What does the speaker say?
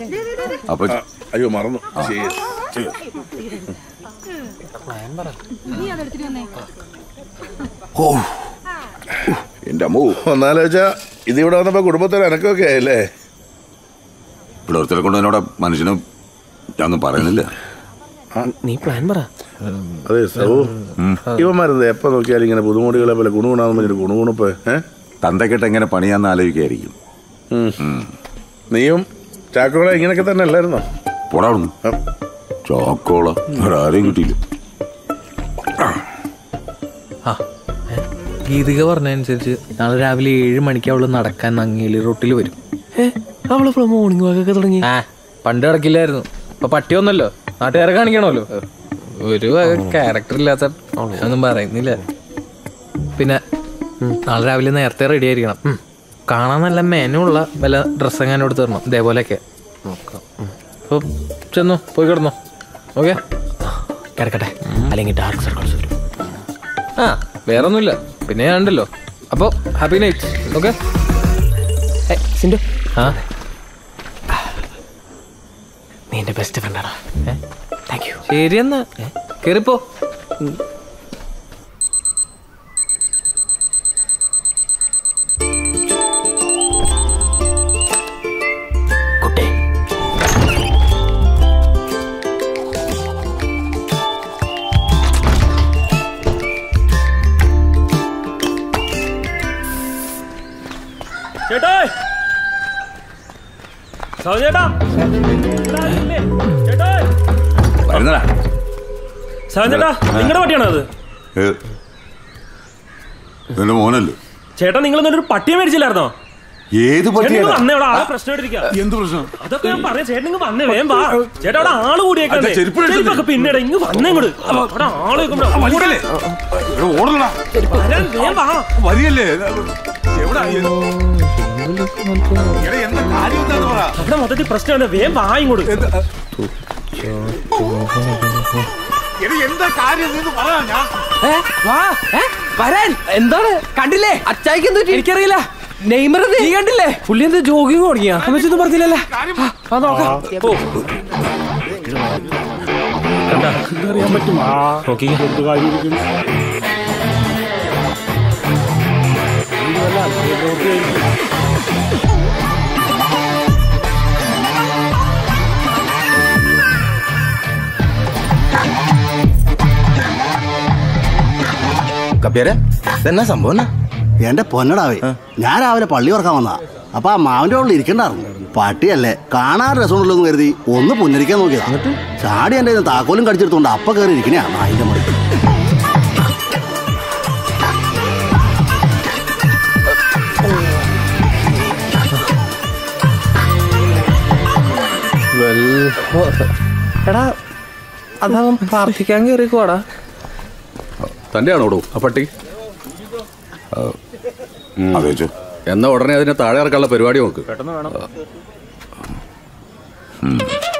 അപ്പൊ അയ്യോ മറന്നു ശരി ഓ എന്റെ അമ്മോ ഒന്നാലോചിച്ചാ ഇതിവിടെ വന്നപ്പോ കുടുംബത്തിന് എനക്കൊക്കെ ആയല്ലേ പിള്ളേർത്തിനെ കൊണ്ട് എന്നോട് മനുഷ്യന് ഞാനൊന്നും പറയുന്നില്ല നീ പ്ലാൻ പറ അതെ സൗ ഇവന്മാരത് എപ്പോ നോക്കിയാലും ഇങ്ങനെ പുതുമോടികളെ പോലെ ഗുണഗുണാന്ന് പറഞ്ഞിട്ട് ഗുണഗുണപ്പ് ഏഹ് തന്തക്കെട്ട് എങ്ങനെ പണിയാന്ന് ആലോചിക്കായിരിക്കും നീയും ചാക്കോളെ ഇങ്ങനെയൊക്കെ തന്നെ അല്ലായിരുന്നോ പോടാവുന്നു ചോക്കോള വേറെ ആരെയും കിട്ടിയില്ല ആ ഏ? ഗീതിക പറഞ്ഞതനുസരിച്ച് നാളെ രാവിലെ ഏഴ് മണിക്ക് അവള് നടക്കാൻ നങ്ങേലി റോട്ടിൽ വരും അവളിപ്പോൾ മോർണിംഗ് വാക്ക് ഒക്കെ തുടങ്ങി ആ പണ്ട് കിടക്കില്ലായിരുന്നു ഇപ്പൊ പട്ടിയൊന്നല്ലോ നാട്ടുകാരെ കാണിക്കണമല്ലോ ഒരു ക്യാരക്ടർ ഇല്ലാത്ത ഒന്നും പറയുന്നില്ല പിന്നെ നാളെ രാവിലെ നേരത്തെ റെഡി ആയിരിക്കണം ഉം. കാണാൻ നല്ല മെനുള്ള വല്ല ഡ്രസ്സ് എങ്ങാനും എടുത്ത് തരണം ഇതേപോലെയൊക്കെ അപ്പോൾ ചെന്നു പോയി കിടന്നോ ഓക്കെ കിടക്കട്ടെ അല്ലെങ്കിൽ ഡാർക്ക് സർക്കിൾസ് വരും ആ വേറെ ഒന്നുമില്ല പിന്നെ ഞാൻ ഉണ്ടല്ലോ അപ്പോൾ ഹാപ്പി നൈറ്റ് ഓക്കെ സിൻഡു ആ നീ എൻ്റെ ബെസ്റ്റ് ഫ്രണ്ടാണ് താങ്ക് യു ശരി എന്നാ കയറിപ്പോ കുട്ടേ ചേട്ടാ സൗ ചേട്ടാ ചേട്ടാ വരുന്നടാ സൗ ചേട്ടാ നിങ്ങളുടെ പട്ടിയാണോ അത് ഏ, എന്റെ മോനല്ലേ ചേട്ടാ നിങ്ങൾ ഇന്നലെ ഒരു പട്ടിയെ മേടിച്ചില്ലായിരുന്നോ ഏത് ചേട്ടൻ പറ്റിയാ ഇങ്ങ് വന്നേ ഇവിടെ ആളെ പ്രശ്നമായിട്ടിരിക്കുക എന്ത് പ്രശ്നം അതൊക്കെ ഞാൻ പറയാം ചേട്ടൻ ഇങ്ങ് വന്നേ വേഗം വാ ചേട്ടാ അവിടെ ആള് കൂടിയേക്കണ്ടേ അച്ഛാ, ചെരുപ്പ് എടുത്ത് ചെരുപ്പൊക്കെ പിന്നീട് ഇങ്ങ് വന്നേ ഇങ്ങോട്ട് അവിടെ ആള് നിൽക്കുമ്പോ വലിക്കല്ലേ? ഇവിടെ ഓടണടാ വരാൻ വേഗം വാ വരികല്ലേ എവിടാ എടാ, എന്താ കാര്യം എന്താന്ന് പറ അവിടെ മൊത്തത്തിൽ പ്രശ്നമാണ് വേഗം വാ ഇങ്ങോട്ട് എടാ, എന്താ കാര്യം നീ ഒന്ന് പറ ഞാൻ വാ ഏ? വരാൻ എന്താണ് കണ്ടില്ലേ അച്ചായിക്ക് എന്ത് എനിക്കറിയില്ല നെയ്മർ നീ കണ്ടില്ലേ പുള്ളി എന്ത് ജോഗിങ് തുടങ്ങിയ അമ്മച്ചൊന്നും പറഞ്ഞില്ലല്ലേ ആ, ആ, നോക്കാം ഓ നോക്കി കപ്പ്യാരെ ഇതെന്നാ സംഭവം എന്നാ എന്റെ പൊന്നടാവേ ഞാൻ രാവിലെ പള്ളി ഉറക്കാൻ വന്നാ അപ്പൊ ആ മാവിന്റെ ഉള്ളിൽ ഇരിക്കണ്ടായിരുന്നു പട്ടിയല്ലേ കാണാൻ രസമുണ്ടല്ലോ എന്ന് കരുതി ഒന്ന് പുന്നരിക്കാൻ നോക്കിയതാ ചാടി എന്റെ കയ്യിന്ന് താക്കോലും കടിച്ചെടുത്തോണ്ട് അപ്പ കയറി ഇരിക്കണേ നായിന്റെ മുറി എടാ അതവൻ പ്രാർത്ഥിക്കാൻ കയറിക്കോടാ തന്റെ ആണോടോ ആ പട്ടി അതേച്ചോ എന്നാ ഉടനെ അതിനെ താഴെ ഇറക്കാനുള്ള പരിപാടി നോക്ക് പെട്ടെന്ന് വേണം ഉം.